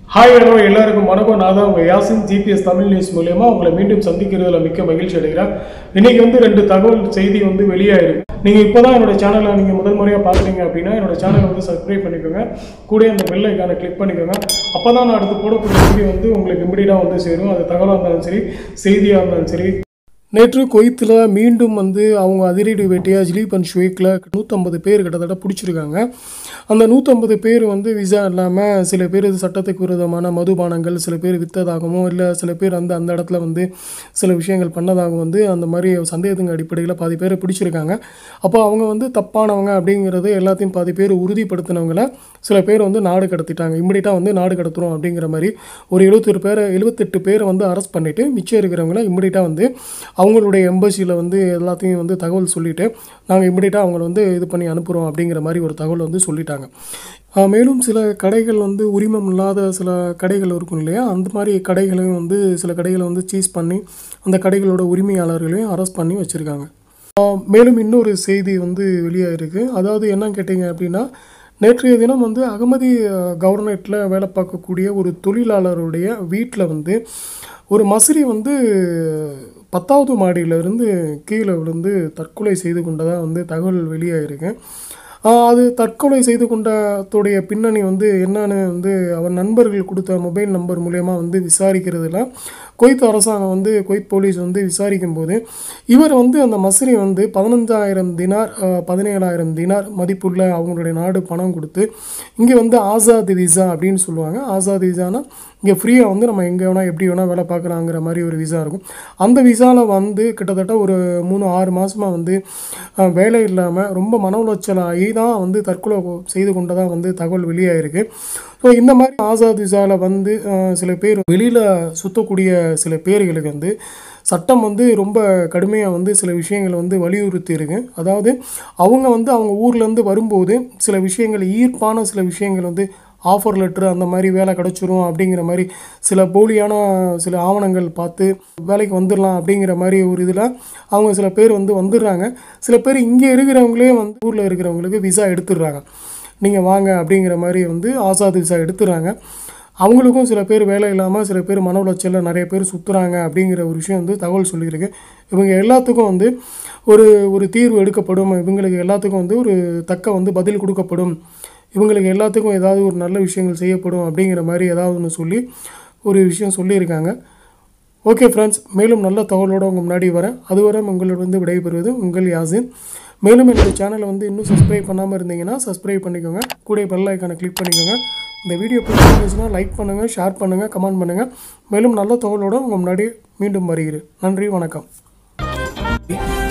hi hello எல்லாருக்கும் வணக்கம் நான் தான் உங்கள் யாசின் ஜிபிஎஸ் தமிழ் நியூஸ் மூலயமா உங்களை மீண்டும் சந்திக்கிறதுல மிக்க மகிழ்ச்சி அடைகிறேன் இன்னைக்கு வந்து ரெண்டு தகவல் செய்தி வந்து வெளியாயிருக்கு நீங்கள் இப்போ தான் என்னோட சேனலை நீங்கள் முதல் முறையாக பார்க்குறீங்க அப்படின்னா என்னோட சேனலை வந்து சப்ஸ்கிரைப் பண்ணிக்கோங்க கூட அந்த பெல் ஐக்கானை கிளிக் பண்ணிக்கோங்க அப்போ தான் நான் அடுத்து போடக்கூடிய வீடியோ வந்து உங்களுக்கு இமிடியட்டாக வந்து சேரும் அது தகவலாக இருந்தாலும் சரி செய்தியாக இருந்தாலும் சரி நேற்று கொய்த்தில் மீண்டும் வந்து அவங்க அதிரடி வேட்டையாக ஜிலீப் அண்ட் ஷுவேக்கில் நூற்றம்பது பேர் கிட்டத்தட்ட பிடிச்சிருக்காங்க அந்த நூற்றம்பது பேர் வந்து விசா இல்லாமல் சில பேர் இது சட்டத்துக்கு விரோதமான மதுபானங்கள் சில பேர் விற்றதாகவும் இல்லை சில பேர் வந்து அந்த இடத்துல வந்து சில விஷயங்கள் பண்ணதாகவும் வந்து அந்த மாதிரி சந்தேகத்தின் அடிப்படையில் பாதி பேர் பிடிச்சிருக்காங்க அப்போ அவங்க வந்து தப்பானவங்க அப்படிங்கிறது எல்லாத்தையும் பாதி பேர் உறுதிப்படுத்தினவங்கள சில பேர் வந்து நாடு கடத்திட்டாங்க இம்மிடியட்டாக வந்து நாடு கடத்துறோம் அப்படிங்கிற மாதிரி ஒரு எழுபத்தெட்டு பேரை எழுபத்தெட்டு பேரை வந்து அரெஸ்ட் பண்ணிவிட்டு மிச்சம் இருக்கிறவங்கள இம்மிடியட்டாக வந்து அவங்களுடைய எம்பசியில் வந்து எல்லாத்தையும் வந்து தகவல் சொல்லிவிட்டு நாங்கள் இம்மிடியட்டாக அவங்கள வந்து இது பண்ணி அனுப்புகிறோம் அப்படிங்கிற மாதிரி ஒரு தகவல் வந்து சொல்லிட்டாங்க ஆஹ் மேலும் சில கடைகள் வந்து உரிமம் இல்லாத சில கடைகள் இருக்கும் இல்லையா அந்த மாதிரி கடைகளையும் வந்து சில கடைகளை வந்து சீஸ் பண்ணி அந்த கடைகளோட உரிமையாளர்களையும் அரெஸ்ட் பண்ணி வச்சுருக்காங்க ஆஹ் மேலும் இன்னொரு செய்தி வந்து வெளியாகிருக்கு அதாவது என்ன கேட்டிங்க அப்படின்னா நேற்றைய தினம் வந்து அகமதி கவர்னரேட்டில் வேலை பார்க்கக்கூடிய ஒரு தொழிலாளருடைய வீட்டில் வந்து ஒரு மசிறி வந்து பத்தாவது மாடியிலிருந்து கீழே விழுந்து தற்கொலை செய்து கொண்டதாக வந்து தகவல் வெளியாகிருக்கு ஆஹ் அது தற்கொலை செய்து கொண்டதுடைய பின்னணி வந்து என்னன்னு வந்து அவர் நண்பர்கள் கொடுத்த மொபைல் நம்பர் மூலயமா வந்து விசாரிக்கிறதுல குவைத் அரசாங்கம் வந்து குவைத் போலீஸ் வந்து விசாரிக்கும் போது இவர் வந்து அந்த மசிறி வந்து பதினஞ்சாயிரம் தினார் ஆஹ் பதினேழாயிரம் தினார் மதிப்புள்ள அவங்களுடைய நாடு பணம் கொடுத்து இங்கே வந்து ஆசாத் விசா அப்படின்னு சொல்லுவாங்க ஆசாத் விசானா இங்கே ஃப்ரீயாக வந்து நம்ம எங்கே வேணால் எப்படி வேணால் வேலை பார்க்குறாங்கிற மாதிரி ஒரு விசா இருக்கும் அந்த விசாவில் வந்து கிட்டத்தட்ட ஒரு மூணு ஆறு மாதமாக வந்து ஆஹ் வேலை இல்லாமல் ரொம்ப மன உளைச்சலாகி தான் வந்து தற்கொலை செய்து கொண்டதாக வந்து தகவல் வெளியாயிருக்கு ஸோ இந்த மாதிரி ஆசாத் விசாவில் வந்து ஆஹ் சில பேர் வெளியில் சுற்றக்கூடிய சில பேர்களுக்கு வந்து சட்டம் வந்து ரொம்ப கடுமையாக வந்து சில விஷயங்களை வந்து வலியுறுத்தி இருக்கு அதாவது அவங்க வந்து அவங்க ஊர்லேருந்து வரும்போது சில விஷயங்கள் ஈர்ப்பான சில விஷயங்கள் வந்து ஆஃபர் லெட்ரு அந்த மாதிரி வேலை கிடச்சிரும் அப்படிங்கிற மாதிரி சில போலியான சில ஆவணங்கள் பார்த்து வேலைக்கு வந்துடலாம் அப்படிங்கிற மாதிரி ஒரு இதில் அவங்க சில பேர் வந்து வந்துடுறாங்க சில பேர் இங்கே இருக்கிறவங்களே வந்து ஊரில் இருக்கிறவங்களுக்கு விசா எடுத்துடுறாங்க நீங்கள் வாங்க அப்படிங்கிற மாதிரி வந்து ஆசாத் விசா எடுத்துடுறாங்க அவங்களுக்கும் சில பேர் வேலை இல்லாமல் சில பேர் மன உளைச்சலில் நிறைய பேர் சுற்றுறாங்க அப்படிங்கிற ஒரு விஷயம் வந்து தகவல் சொல்லியிருக்கு இவங்க எல்லாத்துக்கும் வந்து ஒரு ஒரு தீர்வு எடுக்கப்படும் இவங்களுக்கு எல்லாத்துக்கும் வந்து ஒரு தக்க வந்து பதில் கொடுக்கப்படும் இவங்களுக்கு எல்லாத்துக்கும் ஏதாவது ஒரு நல்ல விஷயங்கள் செய்யப்படும் அப்படிங்கிற மாதிரி ஏதாவது ஒன்று சொல்லி ஒரு விஷயம் சொல்லியிருக்காங்க ஓகே ஃப்ரெண்ட்ஸ் மேலும் நல்ல தகவலோடு உங்கள் முன்னாடி வரேன் அதுவரை உங்களிடம் விடைபெறுவது உங்கள் யாசின் மேலும் என்னோட சேனலை வந்து இன்னும் சப்ஸ்கிரைப் பண்ணாமல் இருந்தீங்கன்னா சப்ஸ்கிரைப் பண்ணிக்கோங்க கூட பெல் ஐக்கானை கிளிக் பண்ணிக்கோங்க இந்த வீடியோ பிடிச்சிருந்துச்சுன்னா லைக் பண்ணுங்கள் ஷேர் பண்ணுங்கள் கமெண்ட் பண்ணுங்கள் மேலும் நல்ல தகவலோடு உங்கள் முன்னாடி மீண்டும் வருகிறேன் நன்றி வணக்கம்